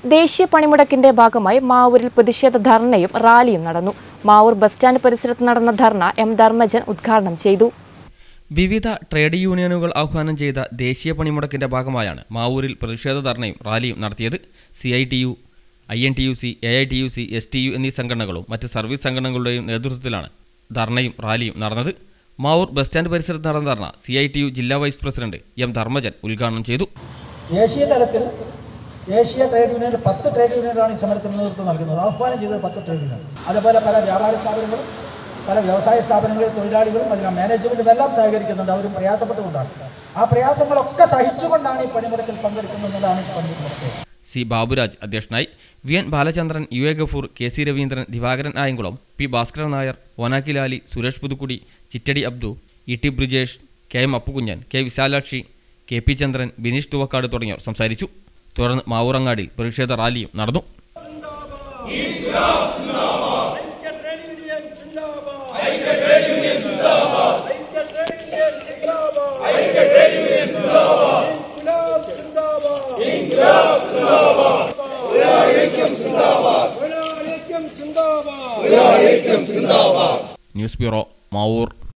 ദേശീയ പണിമുടക്കിന്റെ ഭാഗമായി മാവൂരിൽ പ്രതിഷേധ ധർണയും റാലിയും നടന്നു മാവൂർ ബസ് സ്റ്റാൻഡ് പരിസരത്ത് നടന്ന ധർണ എം ധർമ്മജൻ ഉദ്ഘാടനം ചെയ്തു വിവിധ ട്രേഡ് യൂണിയനുകൾ ആഹ്വാനം ചെയ്ത ദേശീയ പണിമുടക്കിന്റെ ഭാഗമായാണ് മാവൂരിൽ പ്രതിഷേധ ധർണയും റാലിയും നടത്തിയത് C I T U I N T U C A I T U C S T U എന്നീ സംഘടനകളും മറ്റ് സർവീസ് സംഘടനകളുടെയും നേതൃത്വത്തിലാണ് ധർണയും റാലിയും നടന്നത് മാവൂർ ബസ് സ്റ്റാൻഡ് പരിസരത്ത് നടന്ന ധർണ സി ഐ ടി യു ജില്ലാ വൈസ് പ്രസിഡന്റ് എം ധർമ്മജൻ ഉദ്ഘാടനം ചെയ്തു ദേശീയ തലത്തിൽ ദേശീയ ട്രേഡ് യൂണിയൻ പത്ത് ട്രേഡ് യൂണിയനുകളാണ് ഈ സമരത്തിന് നേതൃത്വം നൽകുന്നത് ആഹ്വാനം ചെയ്തത് പത്ത് ട്രേഡ് യൂണിയൻ അതുപോലെ പല വ്യാപാര സ്ഥാപനങ്ങളും പല വ്യവസായ സ്ഥാപനങ്ങളിൽ തൊഴിലാളികളും അതിന് മാനേജ്മെൻറ്റും എല്ലാം സഹകരിക്കുന്നുണ്ട് അവരും പ്രയാസപ്പെട്ടുകൊണ്ടാണ് ആ പ്രയാസങ്ങളൊക്കെ സഹിച്ചുകൊണ്ടാണ് ഈ പണിമുടക്കിൽ പങ്കെടുക്കുന്നതാണ് ഈ പണിമുടക്ക് സി ബാബുരാജ് അധ്യക്ഷനായി V N Balachandran U A Gafoor K C Raveendran Divakaran Ayankulam P Bhaskaran Nair ഓനാക്കിലാലി Suresh Puthukkudi Chittadi Abdu E T Brijesh K M Appukunjan K Vishalakshi K P Chandran Bineesh Thuvakkad തുടങ്ങിയവർ സംസാരിച്ചു തുടർന്ന് മാവൂറങ്ങാടിൽ പ്രതിഷേധ റാലിയും നടന്നു ഐക്യ ട്രേഡ് യൂണിയൻ സിന്ദാബാദ് ഐക്യ ട്രേഡ് യൂണിയൻ സിന്ദാബാദ് ഐക്യ ട്രേഡ് യൂണിയൻ സിന്ദാബാദ് ഐക്യ ട്രേഡ് യൂണിയൻ സിന്ദാബാദ് ഇൻക്ലാബ് സിന്ദാബാദ് ഇൻക്ലാബ് സിന്ദാബാദ് ഒരാളേക്യം സിന്ദാബാദ് ഒരാളേക്യം സിന്ദാബാദ് ന്യൂസ് ബ്യൂറോ മാവൂർ